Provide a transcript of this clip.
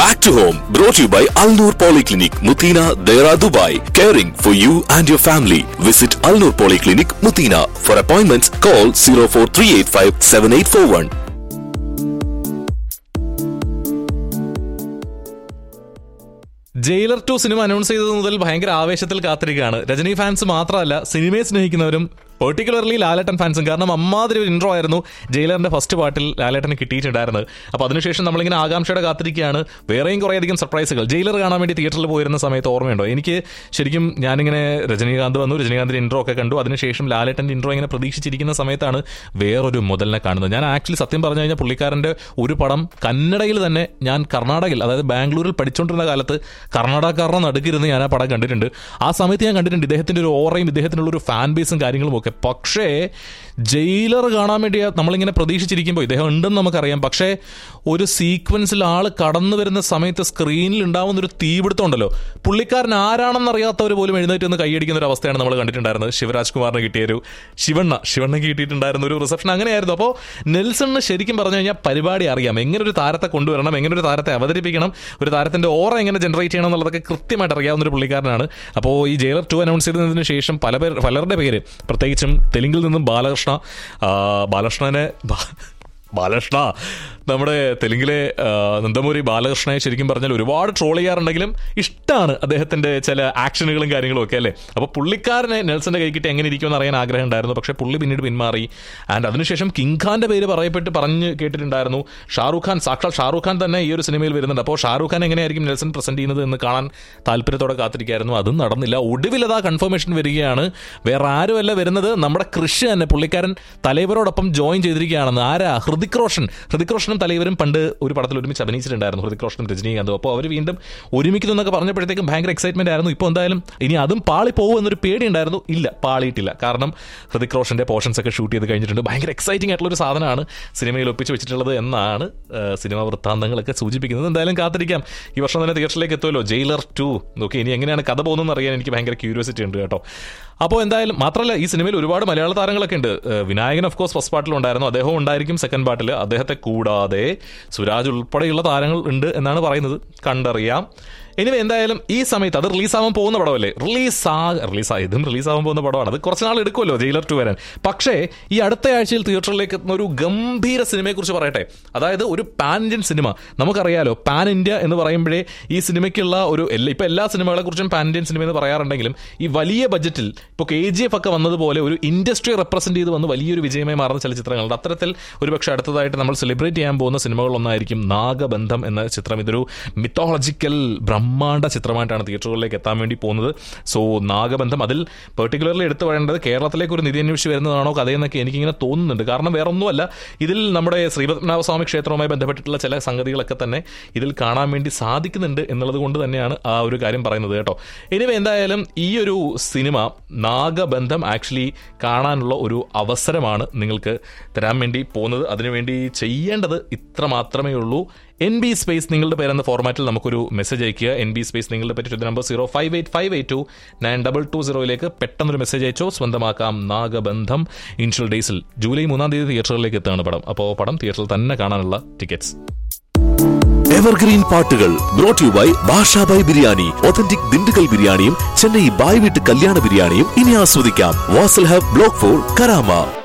Back to home, brought to you by Al Noor Polyclinic, Mutina, Dera, Dubai. Caring for you and your family. Visit Al Noor Polyclinic, Mutina. For appointments, call 04385 7841. Jailer two സിനിമ announce ചെയ്തത് മുതൽ ഭയങ്കര ആവേശത്തിൽ കാത്തിരിക്കുകയാണ് Rajani fans മാത്രമല്ല സിനിമയെ സ്നേഹിക്കുന്നവരും particularly ലാലേട്ടൻ ഫാൻസും കാരണം അമ്മാതിരി ഒരു ഇൻട്രോ ആയിരുന്നു ജയിലറിന്റെ ഫസ്റ്റ് പാട്ടിൽ ലാലേട്ടന് കിട്ടിയിട്ടുണ്ടായിരുന്നത് അപ്പോൾ അതിനുശേഷം നമ്മളിങ്ങനെ ആകാംക്ഷയുടെ കാത്തിരിക്കുകയാണ് വേറെയും കുറേയധികം സർപ്രൈസുകൾ ജയിലർ കാണാൻ വേണ്ടി തിയേറ്ററിൽ പോയിരുന്ന സമയത്ത് ഓർമ്മയുണ്ടോ എനിക്ക് ശരിക്കും ഞാനിങ്ങനെ രജനീകാന്ത് വന്നു രജനീകാന്തിന്റെ ഇൻട്രോ ഒക്കെ കണ്ടു അതിനുശേഷം ലാലേട്ടന്റെ ഇൻട്രോ ഇങ്ങനെ പ്രതീക്ഷിച്ചിരിക്കുന്ന സമയത്താണ് വേറൊരു മുതലിനെ കാണുന്നത് ഞാൻ ആക്ച്വലി സത്യം പറഞ്ഞു കഴിഞ്ഞാൽ പുള്ളിക്കാരന്റെ ഒരു പടം കന്നഡയിൽ തന്നെ ഞാൻ കർണാടകയിൽ അതായത് ബാംഗ്ലൂരിൽ പഠിച്ചുകൊണ്ടിരുന്ന കാലത്ത് കർണാടകക്കാരുടെ നടുക്കിരുന്ന് ഞാൻ ആ പടം കണ്ടിട്ടുണ്ട് ആ സമയത്ത് ഞാൻ കണ്ടിട്ടുണ്ട് ഇദ്ദേഹത്തിന്റെ ഒരു ഓറയും ഇദ്ദേഹത്തിനുള്ള ഒരു ഫാൻ ബേസും കാര്യങ്ങളും ഒക്കെ പക്ഷേ ജയിലർ കാണാൻ വേണ്ടി നമ്മളിങ്ങനെ പ്രതീക്ഷിച്ചിരിക്കുമ്പോൾ ഇദ്ദേഹം ഉണ്ടെന്ന് നമുക്കറിയാം പക്ഷേ ഒരു സീക്വൻസിൽ ആൾ കടന്നു വരുന്ന സമയത്ത് സ്ക്രീനിൽ ഉണ്ടാവുന്ന ഒരു തീപിടുത്തം ഉണ്ടല്ലോ പുള്ളിക്കാരൻ ആരാണെന്ന് അറിയാത്തവർ പോലും എഴുന്നേറ്റ് നിന്ന് കൈയടിക്കുന്ന ഒരു അവസ്ഥയാണ് നമ്മൾ കണ്ടിട്ടുണ്ടായിരുന്നത് ശിവരാജ് കുമാറിന് കിട്ടിയ ഒരു ശിവണ്ണ ശിവണ്ണയ്ക്ക് കിട്ടിയിട്ടുണ്ടായിരുന്ന ഒരു റിസപ്ഷൻ അങ്ങനെയായിരുന്നു അപ്പോൾ നെൽസണിന് ശരിക്കും പറഞ്ഞു കഴിഞ്ഞാൽ പരിപാടി അറിയാം എങ്ങനെ ഒരു താരത്തെ കൊണ്ടുവരണം എങ്ങനെ ഒരു താരത്തെ അവതരിപ്പിക്കണം ഒരു താരത്തിന്റെ ഓറ എങ്ങനെ ജനറേറ്റ് ചെയ്യണം എന്നുള്ളതൊക്കെ കൃത്യമായിട്ട് അറിയാവുന്ന ഒരു പുള്ളിക്കാരനാണ് അപ്പോൾ ഈ ജയിലർ ടു അനൗൺസ് ചെയ്തതിന് ശേഷം പല പേർ പലരുടെ പേര് പ്രത്യേകിച്ചും തെലുങ്കിൽ നിന്നും ബാലകൃഷ്ണ ആ, ബാലകൃഷ്ണനെ ബാ- ബാലകൃഷ്ണ നമ്മുടെ തെലുങ്കിലെ ആ, നന്ദമൂരി ബാലകൃഷ്ണനെ ശരിക്കും പറഞ്ഞാൽ ഒരുപാട് ട്രോൾ ചെയ്യാറുണ്ടെങ്കിലും ഇഷ്ടമാണ് അദ്ദേഹത്തിന്റെ ചില ആക്ഷനുകളും കാര്യങ്ങളും ഒക്കെ അല്ലേ അപ്പോൾ പുള്ളിക്കാരനെ നെൽസന്റെ കൈ കിട്ടി എങ്ങനെ ഇരിക്കുമെന്ന് അറിയാൻ ആഗ്രഹം ഉണ്ടായിരുന്നു പക്ഷേ പുള്ളി പിന്നീട് പിന്മാറി ആൻഡ് അതിനുശേഷം കിങ് ഖാന്റെ പേര് പറയപ്പെട്ട് പറഞ്ഞ് കേട്ടിട്ടുണ്ടായിരുന്നു ഷാറൂഖ് ഖാൻ സാക്ഷാൽ ഷാറൂഖ് ഖാൻ തന്നെ ഈ ഒരു സിനിമയിൽ വരുന്നുണ്ട് അപ്പോൾ ഷാറൂഖ് ഖാൻ എങ്ങനെയായിരിക്കും നെൽസൺ പ്രസന്റ് ചെയ്യുന്നത് എന്ന് കാണാൻ താല്പര്യത്തോടെ കാത്തിരിക്കായിരുന്നു അതും നടന്നില്ല ഒടുവിൽ അതാ കൺഫർമേഷൻ വരികയാണ് വേറെ ആരുമല്ല വരുന്നത് നമ്മുടെ കൃഷി തന്നെ പുള്ളിക്കാരൻ തലൈവരോടൊപ്പം ജോയിൻ ചെയ്തിരിക്കുകയാണെന്ന് ആരാ ഹൃതിക് റോഷൻ ഹൃതിക് റോഷനും തലൈവരും പണ്ട് ഒരു പടത്തിൽ ഒരുമിച്ച് അഭിനയിച്ചിട്ടുണ്ടായിരുന്നു ഹൃതിക് റോഷനും രജനീകാന്തും അപ്പോൾ അവർ വീണ്ടും ഒരുമിക്കുന്നു എന്നൊക്കെ പറഞ്ഞപ്പോഴത്തേക്കും ഭയങ്കര എക്സൈറ്റ്മെന്റ് ആയിരുന്നു ഇപ്പോൾ എന്തായാലും ഇനി അതും പാളി പോകും എന്നൊരു പേടി ഉണ്ടായിരുന്നു ഇല്ല പാളിയിട്ടില്ല കാരണം ഹൃതിക് റോഷന്റെ പോർഷൻസ് ഒക്കെ ഷൂട്ട് ചെയ്ത് കഴിഞ്ഞിട്ടുണ്ട് ഭയങ്കര എക്സൈറ്റിംഗ് ആയിട്ടുള്ള ഒരു സാധനമാണ് സിനിമയിൽ ഒപ്പിച്ച് വെച്ചിട്ടുള്ളത് എന്നാണ് ആ, സിനിമാ വൃത്താന്തങ്ങളൊക്കെ സൂചിപ്പിക്കുന്നത് എന്തായാലും കാത്തിരിക്കാം ഈ വർഷം തന്നെ തിയേറ്ററിലേക്ക് എത്തുമല്ലോ ജയിലർ ടു ഓക്കെ ഇനി എങ്ങനെയാണ് കഥ പോകുന്നതെന്ന് അറിയാൻ എനിക്ക് ഭയങ്കര ക്യൂരിയോസിറ്റി ഉണ്ട് കേട്ടോ അപ്പോൾ എന്തായാലും മാത്രമല്ല ഈ സിനിമയിൽ ഒരുപാട് മലയാള താരങ്ങളൊക്കെ ഉണ്ട് ഏഹ് വിനായകൻ ഓഫ് കോഴ്സ് ഫസ്റ്റ് പാർട്ടിൽ ഉണ്ടായിരുന്നു അദ്ദേഹം ഉണ്ടായിരിക്കും സെക്കൻഡ് പാർട്ടിൽ അദ്ദേഹത്തെ കൂടാതെ സുരാജ് ഉൾപ്പെടെയുള്ള താരങ്ങൾ ഉണ്ട് എന്നാണ് പറയുന്നത് കണ്ടറിയാം എനിവേ എന്തായാലും ഈ സമയത്ത് അത് റിലീസാവാൻ പോകുന്ന പടമല്ലേ റിലീസ് ആ റിലീസ് ഇതും റിലീസാവാൻ പോകുന്ന പടമാണ് അത് കുറച്ച് നാൾ എടുക്കുമല്ലോ ജയിലർ ടു വരാൻ പക്ഷേ ഈ അടുത്ത ആഴ്ചയിൽ തിയേറ്ററിലേക്ക് എത്തുന്ന ഒരു ഗംഭീര സിനിമയെക്കുറിച്ച് പറയട്ടെ അതായത് ഒരു പാൻ ഇന്ത്യൻ സിനിമ നമുക്കറിയാലോ പാൻ ഇന്ത്യ എന്ന് പറയുമ്പോഴേ ഈ സിനിമയ്ക്കുള്ള ഒരു എല്ലാ ഇപ്പൊ എല്ലാ സിനിമകളെ കുറിച്ചും പാൻ ഇന്ത്യൻ സിനിമ എന്ന് പറയാറുണ്ടെങ്കിലും ഈ വലിയ ബജറ്റിൽ ഇപ്പോൾ കെ ജി എഫ് ഒക്കെ വന്നതുപോലെ ഒരു ഇൻഡസ്ട്രി റെപ്രസെന്റ് ചെയ്ത് വന്ന് വലിയൊരു വിജയമായി മാറുന്ന ചലച്ചിത്രങ്ങളുണ്ട് അത്തരത്തിൽ ഒരുപക്ഷെ അടുത്തതായിട്ട് നമ്മൾ സെലിബ്രേറ്റ് ചെയ്യാൻ പോകുന്ന സിനിമകളൊന്നായിരിക്കും നാഗബന്ധം എന്ന ചിത്രം ഇതൊരു മിത്തോളജിക്കൽ ബ്രഹ്മാണ്ഡ ചിത്രമായിട്ടാണ് തിയേറ്ററുകളിലേക്ക് എത്താൻ വേണ്ടി പോകുന്നത് സോ നാഗബന്ധം അതിൽ പെർട്ടിക്കുലർലി എടുത്തു പറയേണ്ടത് കേരളത്തിലേക്ക് ഒരു നിധി അന്വേഷിച്ച് വരുന്നതാണോ കഥയെന്നൊക്കെ എനിക്കിങ്ങനെ തോന്നുന്നുണ്ട് കാരണം വേറെ ഒന്നുമല്ല ഇതിൽ നമ്മുടെ ശ്രീപത്മനാഭസ്വാമി ക്ഷേത്രവുമായി ബന്ധപ്പെട്ടിട്ടുള്ള ചില സംഗതികളൊക്കെ തന്നെ ഇതിൽ കാണാൻ വേണ്ടി സാധിക്കുന്നുണ്ട് എന്നുള്ളത് കൊണ്ട് തന്നെയാണ് ആ ഒരു കാര്യം പറയുന്നത് കേട്ടോ എനിവേ എന്തായാലും ഈ ഒരു സിനിമ നാഗബന്ധം ആക്ച്വലി കാണാനുള്ള ഒരു അവസരമാണ് നിങ്ങൾക്ക് തരാൻ വേണ്ടി പോകുന്നത് അതിനുവേണ്ടി ചെയ്യേണ്ടത് ഇത്ര മാത്രമേ ഉള്ളൂ എൻ ബി സ്പേസ് നിങ്ങളുടെ പേരെന്ന ഫോർമാറ്റിൽ നമുക്കൊരു മെസ്സേജ് അയക്കുക എൻ ബി സ്പേസ് നിങ്ങളുടെ പറ്റി number zero five eight five eight two nine double two സീറോയിലേക്ക് പെട്ടെന്നൊരു മെസ്സേജ് അയച്ചോ സ്വന്തമാക്കാം നാഗബന്ധം ഇൻഷ്യൽ ഡേയ്സിൽ ജൂലൈ മൂന്നാം തീയതി തിയേറ്ററുകളിലേക്ക് എത്തുകയാണ് പടം അപ്പോൾ പടം തിയേറ്ററിൽ തന്നെ കാണാനുള്ള ടിക്കറ്റ്സ് എവർഗ്രീൻ പാട്ടുകൾ brought you by Basha Bhai biryani authentic Dindigul ബിരിയാണിയും ചെന്നൈ ബായ് വീട്ട് കല്യാണ ബിരിയാണിയും ഇനി ആസ്വദിക്കാം Vasal hub block four Karama